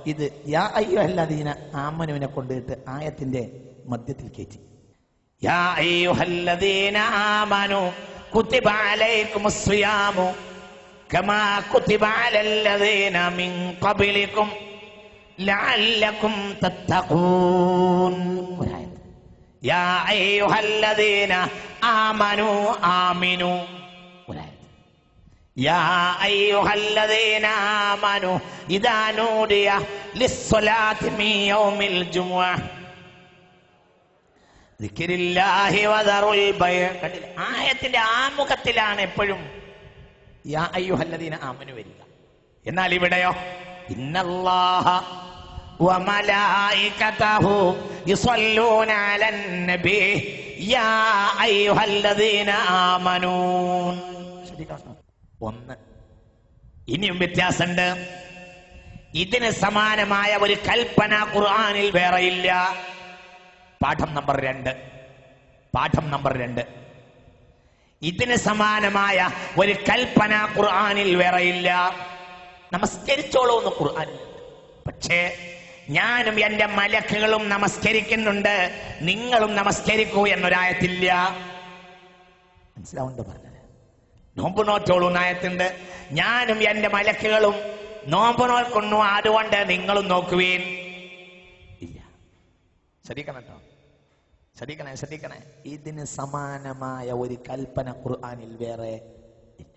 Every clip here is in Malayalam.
ഇത് യാ അയ്യുഹല്ലദീന ആമനുവിനെ കൊണ്ടിട്ട് ആയത്തിന്റെ മധ്യത്തിൽ കയറ്റി യാ അയ്യുഹല്ലദീന ആമനു കുത്തിബ അലൈക്കുമുസ് സിയാമു കമാ കുത്തിബ അലല്ലദീന മിൻ ഖബലിക്കും ലഅല്ലക്കും തത്തഖൂൻ ഒരായത്ത് യാ അയ്യുഹല്ലദീന ആമനു ആമിനു ഒരായത്ത് يا أيها الذين آمنوا إذا نودي للصلاة من يوم الجمعة ذكر الله وذروا البيع കണ്ടില്ലേ? ആയത്തിന്റെ ആമുഖത്തിലാണ് എപ്പോഴും യാ അയ്യുഹല്ലദീന ആമനു വരിക എന്നാൽ ഇവിടെയോ ഇന്നല്ലാഹ وملائكته يصلون على النبي يا أيها الذين آمنوا ശ്രദ്ധിക്കണം ഒന്ന് ഇനിയും വ്യത്യാസമുണ്ട് ഇതിന് സമാനമായ ഒരു കൽപ്പന ഖുർആനിൽ വേറെയില്ല പാഠം നമ്പർ രണ്ട് പാഠം നമ്പർ രണ്ട് ഇതിന് സമാനമായ ഒരു കൽപ്പന ഖുർആനിൽ വേറെയില്ല നമസ്കരിച്ചോളൂ എന്ന് ഖുർആൻ പക്ഷേ ഞാനും എന്റെ മലക്കുകളും നമസ്കരിക്കുന്നുണ്ട് നിങ്ങളും നമസ്കരിക്കൂ എന്നൊരായത്തില്ല മനസ്സിലാവുന്നുണ്ടോ പറഞ്ഞത് നോമ്പ് നോറ്റോളൂ നായത്തുണ്ട് ഞാനും എന്റെ മലക്കുകളും നോമ്പ് നോക്കുന്നു അതുകൊണ്ട് നിങ്ങളും നോക്കുവീൻ ഇല്ല ശ്രദ്ധിക്കണം കേട്ടോ ശ്രദ്ധിക്കണേ ശ്രദ്ധിക്കണേ ഇതിന് സമാനമായ ഒരു കൽപ്പന ഖുർആനിൽ വേറെ ഇല്ല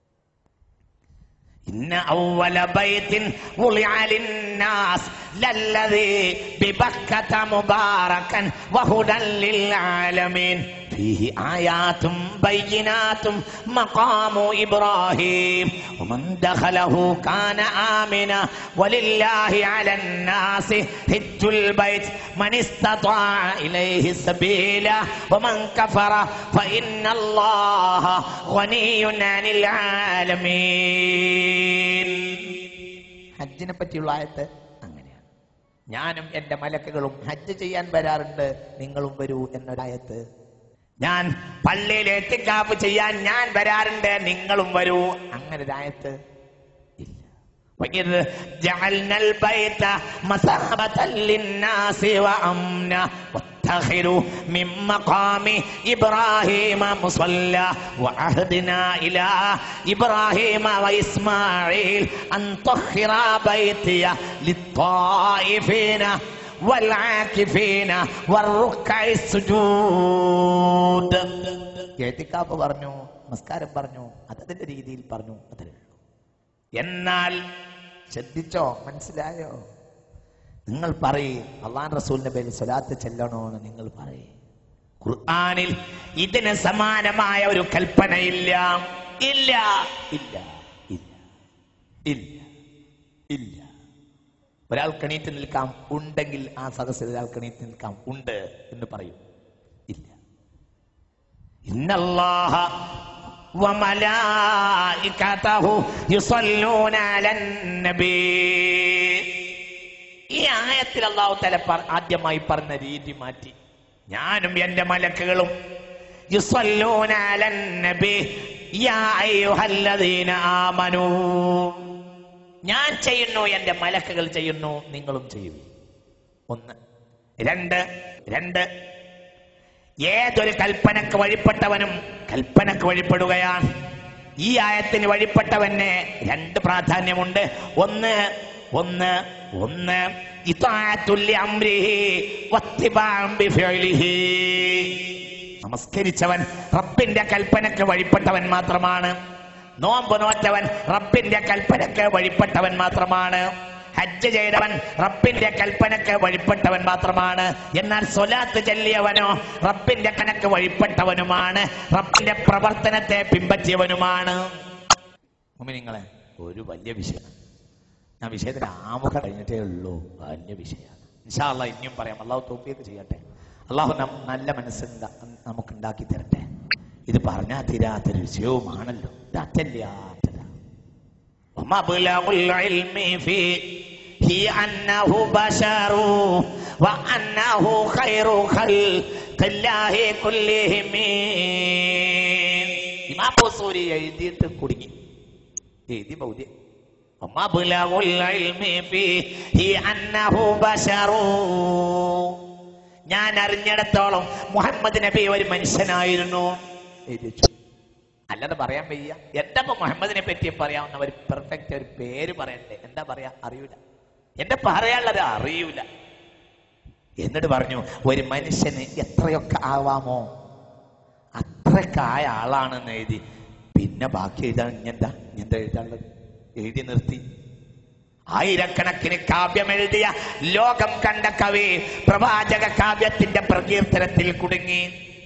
إن أول بيت وضع للناس للذي ببكة مباركا وهدى للعالمين فيه آيات بينات مقام إبراهيم ومن دخله كان آمنا ولله على الناس حج البيت من استطاع إليه سبيلا ومن كفر فإن الله غني عن العالمين ഹജ്ജിനെ പറ്റിയുള്ള ആയത്ത് അങ്ങനെയാണ് ഞാനും എന്റെ മലക്കുകളും ഹജ്ജ് ചെയ്യാൻ വരാറുണ്ട് നിങ്ങളും വരൂ എന്നൊരായത്ത് ഞാൻ പള്ളിയിൽ എത്തിക്കാപ്പ് ചെയ്യാൻ ഞാൻ വരാറുണ്ട് നിങ്ങളും വരൂ അങ്ങനെ ഒരായത്ത് ഇല്ല وإذ جعلنا البيت مثابة للناس وأمنا واتخذوا من مقام إبراهيم مصلى وعهدنا إلى إبراهيم وإسماعيل أن طهر بيتي للطائفين والعاكفين والركع السجود എഴുത്തിക്കാപ്പ് പറഞ്ഞു നമസ്കാരം പറഞ്ഞു അതതിന്റെ രീതിയിൽ പറഞ്ഞു അതിൽ എന്നാൽ ശ്രദ്ധിച്ചോ മനസ്സിലായോ നിങ്ങൾ പറയും അള്ളാൻ റസൂലിന്റെ പേരിൽ സ്വലാത്ത് ചെല്ലണോ എന്ന് നിങ്ങൾ പറയും ഖുർആനിൽ ഇതിന് സമാനമായ ഒരു കൽപ്പനയില്ല ഇല്ല ഇല്ല ഇല്ല ഇല്ല ഇല്ല ഒരാൾ കണീറ്റ് നിൽക്കാം ഉണ്ടെങ്കിൽ ആ സദസ്സിൽ ഒരാൾ കണീറ്റ് നിൽക്കാം ഉണ്ട് എന്ന് പറയും ഇല്ല ഇന്നല്ലാഹ وملائكته يصلون على النبي ഈ ആയത്തിൽ അള്ളാഹു തല ആദ്യമായി പറഞ്ഞ രീതി മാറ്റി ഞാനും എന്റെ മലക്കുകളും യുസല്ലൂന അലൻ നബി യാ അയ്യുഹല്ലദീന ആമനൂ ഞാൻ ചെയ്യുന്നു എന്റെ മലക്കുകൾ ചെയ്യുന്നു നിങ്ങളും ചെയ്യൂ ഒന്ന് രണ്ട് രണ്ട് ഏതൊരു കൽപ്പനക്ക് വഴിപ്പെട്ടവനും കൽപ്പനക്ക് വഴിപ്പെടുകയാണ് ഈ ആയത്തിന് വഴിപ്പെട്ടവന് രണ്ട് പ്രാധാന്യമുണ്ട് ഒന്ന് ഒന്ന് ഒന്ന് ഇതാത്തുല്യ അംരിഹി വത്തിബാഅം ബിഫിഅലിഹി. നമസ്കരിച്ചവൻ റബ്ബിന്റെ കൽപ്പനക്ക് വഴിപ്പെട്ടവൻ മാത്രമാണ് നോമ്പ് നോറ്റവൻ റബ്ബിന്റെ കൽപ്പനക്ക് വഴിപ്പെട്ടവൻ മാത്രമാണ് ഹജ്ജ് ചെയ്തവൻ റബ്ബിന്റെ കൽപ്പനക്ക് വഴിപ്പെട്ടവൻ മാത്രമാണ് എന്നാൽ സ്വലാത്ത് ചൊല്ലിയവനോ റബ്ബിന്റെ കണക്ക് വഴിപ്പെട്ടവനുമാണ് റബ്ബിന്റെ പ്രവർത്തനത്തെ പിൻപറ്റിയവനുമാണ് നിങ്ങളെ ഒരു വലിയ വിഷയം ഞാൻ വിഷയത്തിന് ആമുഖ കഴിഞ്ഞിട്ടേ ഉള്ളൂ വലിയ വിഷയമാണ് ഇൻഷാല്ല ഇനിയും പറയാം അള്ളാഹു തോപ്പിയൊക്കെ ചെയ്യട്ടെ അള്ളാഹു നം- നല്ല മനസ്സുണ്ടാ നമുക്ക് ഉണ്ടാക്കി തരട്ടെ ഇത് പറഞ്ഞാൽ തീരാത്തൊരു വിഷയവുമാണല്ലോ ഇത് അറ്റല്ലാത്തതാ ومبلغ العلم فيه أنه بشر وأنه خير خلق الله كلهم ഇമാം ബുസൂരി എഴുതിയിട്ട് കുടുങ്ങി എഴുതി ബൗദ്യ ومبلغ العلم فيه أنه بشر ഞാൻ അറിഞ്ഞിടത്തോളം മുഹമ്മദ് നബി ഒരു മനുഷ്യനായിരുന്നു എഴുതി വെച്ചു. അല്ലാതെ പറയാൻ വയ്യ എന്താ ഇപ്പൊ മുഹമ്മദിനെ പറ്റി പറയാവുന്ന ഒരു പെർഫെക്റ്റ് ഒരു പേര് പറയണ്ടേ എന്താ പറയാ അറിയൂല എന്താ പറയാനുള്ളത് അറിയൂല എന്നിട്ട് പറഞ്ഞു ഒരു മനുഷ്യന് എത്രയൊക്കെ ആവാമോ അത്രയൊക്കെ ആയ ആളാണെന്ന് എഴുതി പിന്നെ ബാക്കി എഴുതാൻ ഇഞ്ഞെന്താ ഇഞ്ഞെന്താ എഴുതാനുള്ളത് എഴുതി നിർത്തി ആയിരക്കണക്കിന് കാവ്യം എഴുതിയ ലോകം കണ്ട കവി പ്രവാചക കാവ്യത്തിന്റെ പ്രകീർത്തനത്തിൽ കുടുങ്ങി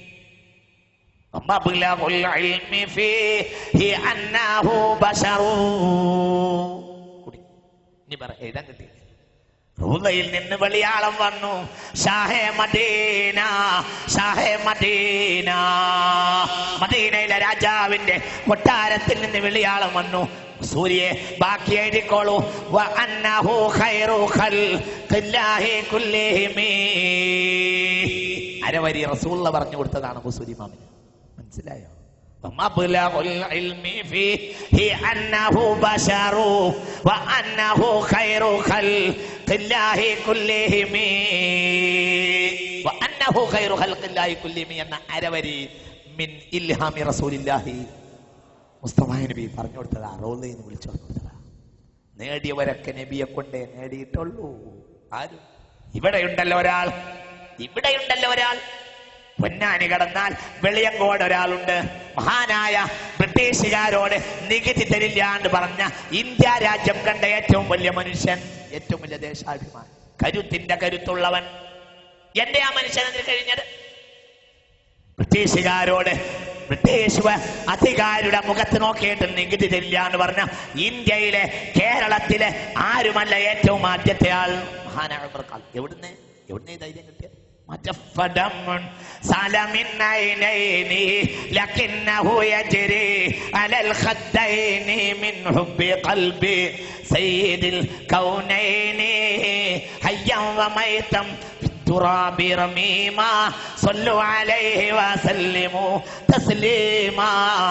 ومبلغ العلم فيه أنه بشر കുടുങ്ങി. ഇനി പറ എഴുതാൻ കിട്ടി റൂലയിൽ നിന്ന് വെളിയാളം വന്നു ഷാഹെ മദീന ഷാഹെ മദീന മദീനയിലെ രാജാവിന്റെ കൊട്ടാരത്തിൽ നിന്ന് വെളിയാളം വന്നു സൂര്യെ ബാക്കി എഴുതിക്കോളൂ വ അന്നഹു ഖൈറു ഖൽഖില്ലാഹി കുല്ലിഹിമി അരവരി റസൂള്ള പറഞ്ഞു കൊടുത്തതാണ് മുസൂരി മാമിന് മനസ്സിലായോ ومبلغ العلم فيه أنه بشر وأنه خير خلق الله كلهم وأنه خير خلق الله كلهم എന്ന അരവരി മിൻ ഇൽഹാമി റസൂലില്ലാഹി മുസ്തഫ നബി പറഞ്ഞു കൊടുത്തതാ റോള് എന്ന് വിളിച്ചു പറഞ്ഞു കൊടുത്തതാ നേടിയവരൊക്കെ നബിയെ കൊണ്ടേ നേടിയിട്ടുള്ളൂ ആരും ഇവിടെയുണ്ടല്ലോ ഒരാൾ ഇവിടെയുണ്ടല്ലോ ഒരാൾ പൊന്നാനി കടന്നാൽ വെളിയങ്കോട് ഒരാളുണ്ട് മഹാനായ ബ്രിട്ടീഷുകാരോട് നികുതി തരില്ല എന്ന് പറഞ്ഞ ഇന്ത്യ രാജ്യം കണ്ട ഏറ്റവും വലിയ മനുഷ്യൻ ഏറ്റവും വലിയ ദേശാഭിമാനി കരുത്തിന്റെ കരുത്തുള്ളവൻ എന്റെ ആ മനുഷ്യൻ അതിന് കഴിഞ്ഞത് ബ്രിട്ടീഷുകാരോട് ബ്രിട്ടീഷ് വ- അധികാരിയുടെ മുഖത്ത് നോക്കിയിട്ട് നികുതി തരില്ല എന്ന് പറഞ്ഞ ഇന്ത്യയിലെ കേരളത്തിലെ ആരുമല്ല ഏറ്റവും ആദ്യത്തെ ആൾ മഹാനായ ഉമർക്കാൾ എവിടുന്ന് എവിടുന്ന് ഈ ധൈര്യം കിട്ടിയത് مجفدم سال من عينين لكنه يجري على الخدين من حب قلبي سيد الكونين حيا وميتا في التراب رميما صلوا عليه وسلموا تسليما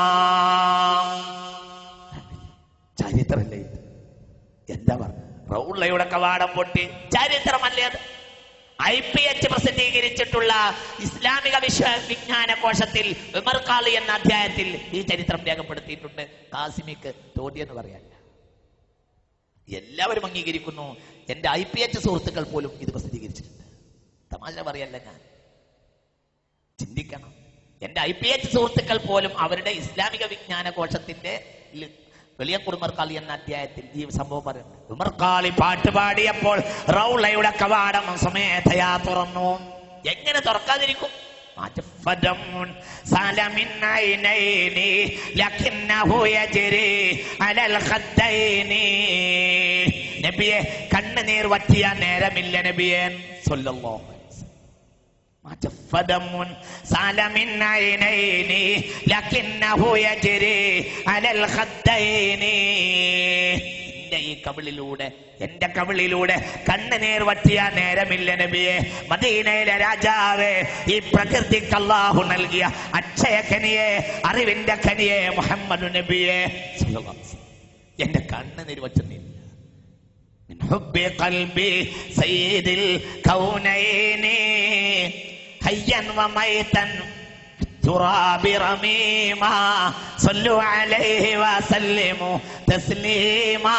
ചരിത്രമല്ലേ ഇത് എന്താ പറഞ്ഞ റൗള്ളയുടെ കവാടം പൊട്ടി ചരിത്രമല്ലേ അത് ഐ പി എച്ച് പ്രസിദ്ധീകരിച്ചിട്ടുള്ള ഇസ്ലാമിക വിശ്വ വിജ്ഞാന കോശത്തിൽ ഉമർ ഖാലി എന്ന അധ്യായത്തിൽ ഈ ചരിത്രം രേഖപ്പെടുത്തിയിട്ടുണ്ട് കാസിമിക്ക് തോതിയെന്ന് പറയാനില്ല എല്ലാവരും അംഗീകരിക്കുന്നു എന്റെ ഐ പി എച്ച് സുഹൃത്തുക്കൾ പോലും ഇത് പ്രസിദ്ധീകരിച്ചിട്ടുണ്ട് തമാശ പറയല്ല ഞാൻ ചിന്തിക്കണം എന്റെ ഐ പി എച്ച് സുഹൃത്തുക്കൾ പോലും അവരുടെ ഇസ്ലാമിക വിജ്ഞാന കോശത്തിന്റെ ല്- വെളിയ കുറുമർക്കാളി എന്ന അധ്യായത്തിൽ ഈ സംഭവം പറയുന്നത് ഉമർക്കാളി പാട്ട് പാടിയപ്പോൾ റൗളയുടെ കവാടം സമേധയാ തുറന്നു എങ്ങനെ തുറക്കാതിരിക്കും عجفدم سال من عينين لكنه يجري على الخدين നബിയെ കണ്ണുനീർ വറ്റിയ നേരമില്ല നബിയെ സല്ലല്ലാഹു അലൈഹി വസല്ലം ما دم سال من عينين لكنه يجري على الخدين എന്റെ ഈ കവിളിലൂടെ എന്റെ കവിളിലൂടെ കണ്ണുനീർ വറ്റിയ നേരമില്ല നബിയെ മദീനയിലെ രാജാവ് ഈ പ്രകൃതിക്ക് അല്ലാഹു നൽകിയ അക്ഷയ ഖനിയെ അറിവിന്റെ ഖനിയെ മുഹമ്മദ് നബിയെ സല്ലല്ലാഹു അലൈഹി വസല്ലം. എന്റെ കണ്ണുനീർ വറ്റുന്നില്ല من حب قلبي سيد الكونين حيا وميتا في التراب رميما صلوا عليه وسلموا تسليما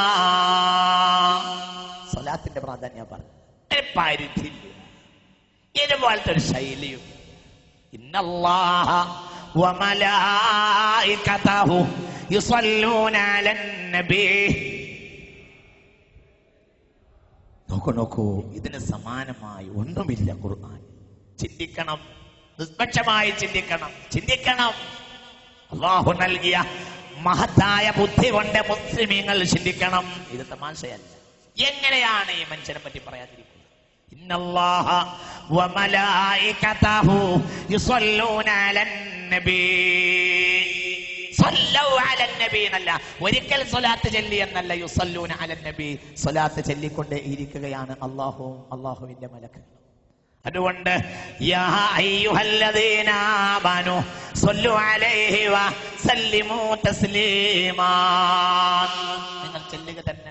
സ്വലാത്തിന്റെ പ്രാധാന്യം പറഞ്ഞു ഒരു പരിധിയില്ല ഇതുപോലത്തെ ഒരു ശൈലിയും ഇന്നല്ലാഹ വമലായികതഹു യുസല്ലൂന അലൻ നബി നോക്കൂ നോക്കൂ ഇതിന് സമാനമായി ഒന്നുമില്ല ഖുർആൻ ചിന്തിക്കണം നിഷ്പക്ഷമായി ചിന്തിക്കണം ചിന്തിക്കണം അള്ളാഹു നൽകിയ മഹത്തായ ബുദ്ധി കൊണ്ട് മുസ്ലിമീങ്ങൾ ചിന്തിക്കണം ഇത് തമാശയല്ല എങ്ങനെയാണ് ഈ മനുഷ്യനെ പറ്റി പറയാതിരിക്കുന്നത് ഇന്നല്ലാഹ വമലായികതഹു യുസല്ലൂന അലൻ നബി സല്ലൗ അലൻ നബി എന്നല്ല ഒരിക്കൽ സ്വലാത്ത് ചൊല്ലി എന്നല്ല യുസല്ലൂന അലൻ നബി സ്വലാത്ത് ചൊല്ലിക്കൊണ്ട് ഇരിക്കുകയാണ് അള്ളാഹുവും അള്ളാഹുവിന്റെ മലക്കുകളും അതുകൊണ്ട് യാ അയ്യുഹല്ലദീന ആമനു സ്വല്ലു അലൈഹി വസല്ലിമു തസ്ലീമാ നിങ്ങൾ ചെല്ലുക തന്നെ